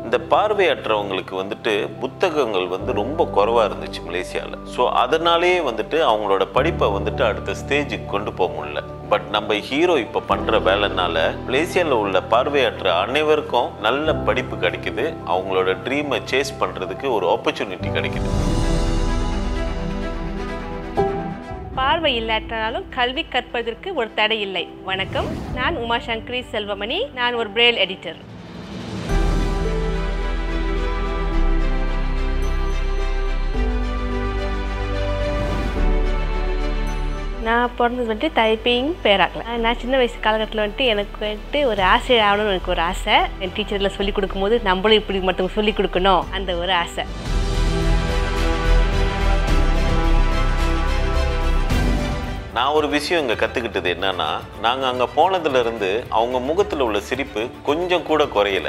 இந்த பார்வையற்றவங்களுக்கு வந்துட்டு புத்தகங்கள் வந்து ரொம்ப குறைவாக இருந்துச்சு மலேசியாவில் ஸோ அதனாலேயே வந்துட்டு அவங்களோட படிப்பை வந்துட்டு அடுத்த ஸ்டேஜுக்கு கொண்டு போக முடியல பட் நம்ம ஹீரோ இப்போ பண்ணுற வேலைனால மலேசியாவில் உள்ள பார்வையற்ற அனைவருக்கும் நல்ல படிப்பு கிடைக்குது அவங்களோட ட்ரீமை சேஸ் பண்ணுறதுக்கு ஒரு ஆப்பர்ச்சுனிட்டி கிடைக்குது பார்வை இல்லாட்டாலும் கல்வி கற்பதற்கு ஒரு தடை இல்லை வணக்கம் நான் உமா சங்கரி செல்வமணி நான் ஒரு பிரெயில் எடிட்டர் நான் பிறந்தது வந்துட்டு டைப்பிங் பேராக்கில் நான் சின்ன வயசு காலகட்டத்தில் வந்துட்டு எனக்கு வந்துட்டு ஒரு ஆசிரியர் ஆகணும்னு எனக்கு ஒரு ஆசை என் டீச்சரில் சொல்லிக் கொடுக்கும்போது நம்மளும் இப்படி மற்றவங்க சொல்லிக் கொடுக்கணும் அந்த ஒரு ஆசை நான் ஒரு விஷயம் இங்கே கற்றுக்கிட்டது என்னன்னா நாங்கள் அங்கே போனதுலேருந்து அவங்க முகத்தில் உள்ள சிரிப்பு கொஞ்சம் கூட குறையல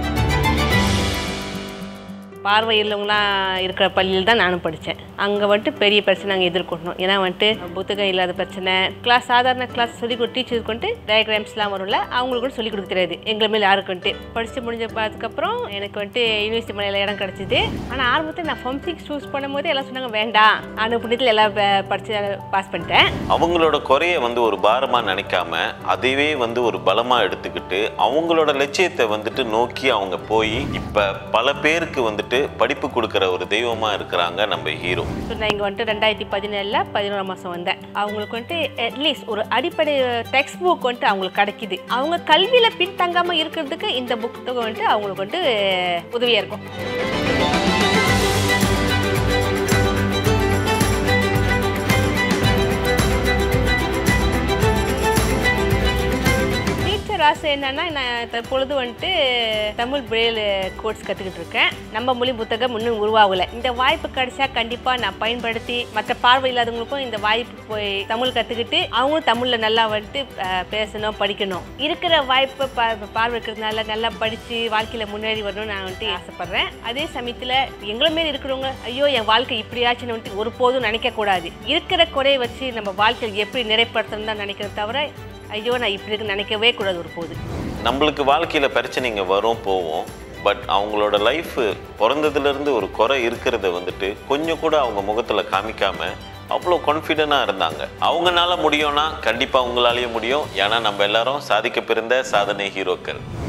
பார்வை இல்லவங்களாம் இருக்கிற பள்ளியில் தான் நானும் படித்தேன் அங்கே வந்துட்டு பெரிய பிரச்சனை நாங்கள் எதிர்கொண்டோம் ஏன்னா வந்துட்டு புத்தகம் இல்லாத பிரச்சனை கிளாஸ் சாதாரண கிளாஸ் சொல்லி கொடு டீச்சர் கொண்டு டயக்ராம்ஸ்லாம் வரும்ல அவங்களுக்கு கூட சொல்லிக் கொடுக்க தெரியாது எங்களை மேலே யாருக்கு வந்துட்டு படித்து முடிஞ்ச அதுக்கப்புறம் எனக்கு வந்துட்டு யூனிவர்சிட்டி மலையில் இடம் கிடச்சிது ஆனால் ஆரம்பத்தில் நான் ஃபம் சிக்ஸ் சூஸ் பண்ணும்போது எல்லாம் சொன்னாங்க வேண்டாம் நான் புண்ணியத்தில் எல்லாம் ப- படிச்சு பாஸ் பண்ணிட்டேன் அவங்களோட குறைய வந்து ஒரு பாரமாக நினைக்காம அதைவே வந்து ஒரு பலமாக எடுத்துக்கிட்டு அவங்களோட லட்சியத்தை வந்துட்டு நோக்கி அவங்க போய் இப்போ பல பேருக்கு வந்துட்டு படிப்பு கொடுக்குற ஒரு தெய்வமாக இருக்கிறாங்க நம்ம ஹீரோ ஸோ நான் இங்கே வந்துட்டு ரெண்டாயிரத்தி பதினேழில் பதினோராம் மாதம் வந்தேன் அவங்களுக்கு வந்துட்டு அட்லீஸ்ட் ஒரு அடிப்படை டெக்ஸ்ட் புக் வந்துட்டு அவங்களுக்கு கிடைக்குது அவங்க கல்வியில் பின்தங்காமல் இருக்கிறதுக்கு இந்த புத்தகம் வந்துட்டு அவங்களுக்கு வந்துட்டு உதவியாக இருக்கும் டீச்சர் ஆசை என்னன்னா நான் தற்பொழுது வந்துட்டு தமிழ் பிரெயில் கோர்ஸ் கற்றுக்கிட்டு இருக்கேன் நம்ம மொழி புத்தகம் இன்னும் உருவாகலை இந்த வாய்ப்பு கிடைச்சா கண்டிப்பாக நான் பயன்படுத்தி மற்ற பார்வை இல்லாதவங்களுக்கும் இந்த வாய்ப்பு போய் தமிழ் கற்றுக்கிட்டு அவங்களும் தமிழில் நல்லா வந்துட்டு அஹ், பேசணும் படிக்கணும் இருக்கிற வாய்ப்பை பா பார்வை இருக்கிறதுனால நல்லா படித்து வாழ்க்கையில் முன்னேறி வரணும்னு நான் வந்துட்டு ஆசைப்பட்றேன் அதே சமயத்தில் எங்களை மாரி இருக்கிறவங்க ஐயோ என் வாழ்க்கை இப்படியாச்சுன்னு வந்துட்டு ஒருபோதும் நினைக்கக்கூடாது இருக்கிற குறையை வச்சு நம்ம வாழ்க்கையில் எப்படி நிறைப்படுத்தணும் தான் நினைக்கிறத தவிர ஐயோ நான் இப்படி இருக்குன்னு நினைக்கவே கூடாது ஒரு போது நம்மளுக்கு வாழ்க்கையில் பிரச்சனைங்க வரும் போவோம் பட் அவங்களோட லைஃப் பிறந்ததுலேருந்து ஒரு குறை இருக்கிறத வந்துட்டு கொஞ்சம் கூட அவங்க முகத்தில் காமிக்காம அவ்வளோ கான்ஃபிடென்ட்டாக இருந்தாங்க அவங்கனால முடியும்னா கண்டிப்பாக உங்களாலேயும் முடியும் ஏன்னா நம்ம எல்லாரும் சாதிக்க பிறந்த சாதனை ஹீரோக்கள்